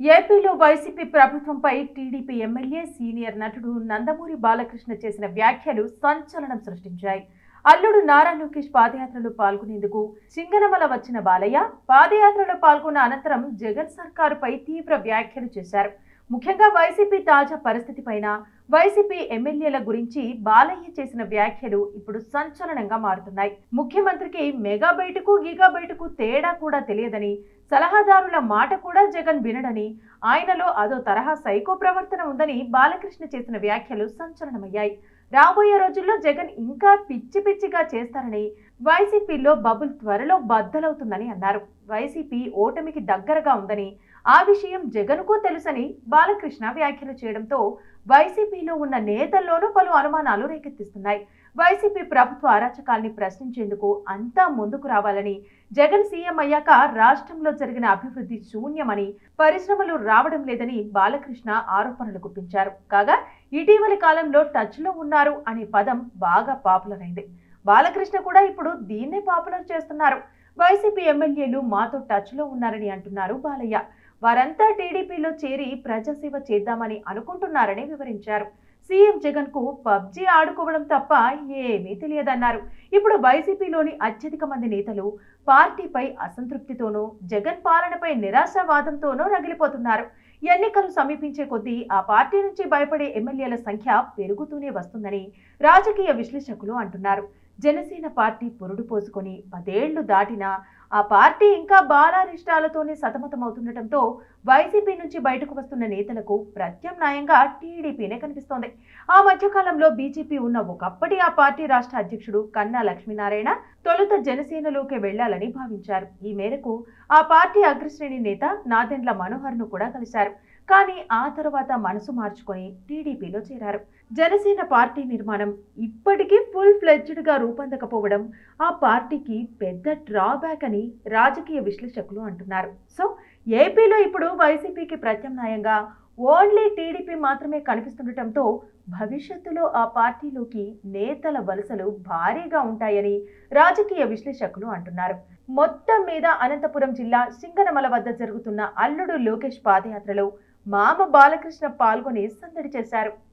ఏపీలో వైసీపీ ప్రభుత్వంపై TDP MLA senior నటుడు నందమూరి బాలకృష్ణ చేసిన వ్యాఖ్యలు సంచలనం సృష్టించాయి అల్లుడు నారా లోకేష్ పాదయాత్రలో పాల్గొనేందుకు సింగనమల వచ్చిన బాలయ్య పాదయాత్రలో పాల్గొన్న అనంతరం జగన్ సర్కారుపై తీవ్ర వ్యాఖ్యలు చేశారు ముఖ్యంగా వైసీపీ తాజా పరిస్థితి పైన వైసీపీ ఎమ్మెల్యేల గురించి బాలయ్య చేసిన వ్యాఖ్యలు ఇప్పుడు సంచలనంగా మారుతున్నాయి ముఖ్యమంత్రికి మెగా బయటకు గిగా బయటకు తేడా కూడా తెలియదని సలహాదారుల మాట కూడా జగన్ వినడని ఆయనలో అదో తరహా సైకో ప్రవర్తన ఉందని బాలకృష్ణ చేసిన వ్యాఖ్యలు సంచలనమయ్యాయి రాబోయే రోజుల్లో జగన్ ఇంకా పిచ్చి పిచ్చిగా చేస్తారని వైసీపీలో బబుల్ త్వరలో బద్దలవుతుందని అన్నారు వైసీపీ ఓటమికి దగ్గరగా ఉందని ఆ విషయం జగన్కు తెలుసని బాలకృష్ణ వ్యాఖ్యలు చేయడంతో వైసీపీలో ఉన్న నేతల్లోనూ పలు అనుమానాలు రేకెత్తిస్తున్నాయి వైసీపీ ప్రభుత్వ అరాచకాల్ని ప్రశ్నించేందుకు అంతా ముందుకు రావాలని జగన్ సీఎం అయ్యాక రాష్ట్రంలో జరిగిన అభివృద్ధి శూన్యమని పరిశ్రమలు రావడం లేదని బాలకృష్ణ ఆరోపణలు గుప్పించారు కాగా ఇటీవలి కాలంలో టచ్లో ఉన్నారు అనే పదం బాగా పాపులర్ అయింది బాలకృష్ణ కూడా ఇప్పుడు దీన్నే పాపులర్ చేస్తున్నారు వైసీపీ ఎమ్మెల్యేలు మాతో టచ్లో ఉన్నారని అంటున్నారు బాలయ్య వారంతా టీడీపీలో చేరి ప్రజాసేవ చేద్దామని అనుకుంటున్నారని వివరించారు సీఎం జగన్ కు పబ్జీ ఆడుకోవడం తప్ప ఏమీ తెలియదన్నారు ఇప్పుడు వైసీపీలోని అత్యధిక మంది నేతలు పార్టీపై అసంతృప్తితోనూ జగన్ పాలనపై నిరాశావాదంతోనూ రగిలిపోతున్నారు ఎన్నికలు సమీపించే కొద్దీ ఆ పార్టీ నుంచి భయపడే ఎమ్మెల్యేల సంఖ్య పెరుగుతూనే వస్తుందని రాజకీయ విశ్లేషకులు అంటున్నారు జనసేన పార్టీ పురుడు పోసుకొని పదేళ్లు దాటినా ఆ పార్టీ ఇంకా బాలారిష్టాలతోనే సతమతమవుతుండటంతో వైసీపీ నుంచి బయటకు వస్తున్న నేతలకు ప్రత్యామ్నాయంగా టీడీపీనే కనిపిస్తోంది ఆ మధ్యకాలంలో బీజేపీ ఉన్న ఒకప్పటి ఆ పార్టీ రాష్ట్ర అధ్యక్షుడు కన్నా లక్ష్మీనారాయణ తొలుత జనసేనలోకి వెళ్లాలని భావించారు ఈ మేరకు ఆ పార్టీ అగ్రశ్రేణి నేత నాదెండ్ల మనోహర్ను కూడా కలిశారు కానీ ఆ తర్వాత మనసు మార్చుకొని టీడీపీలో చేరారు జనసేన పార్టీ నిర్మాణం ఇప్పటికీ ఫుల్ ఫ్లెడ్జ్డ్ గా రూపొందకపోవడం ఆ పార్టీకి పెద్ద డ్రాబ్యాక్ అని రాజకీయ విశ్లేషకులు అంటున్నారు సో ఏపీలో ఇప్పుడు వైసీపీకి ప్రత్యామ్నాయంగా ఓన్లీ టీడీపీ మాత్రమే కనిపిస్తుండటంతో భవిష్యత్తులో ఆ పార్టీలోకి నేతల వలసలు భారీగా ఉంటాయని రాజకీయ విశ్లేషకులు అంటున్నారు మొత్తం మీద అనంతపురం జిల్లా సింగనమల వద్ద జరుగుతున్న అల్లుడు లోకేష్ పాదయాత్రలో మామ బాలకృష్ణ పాల్గొని సందడి చేశారు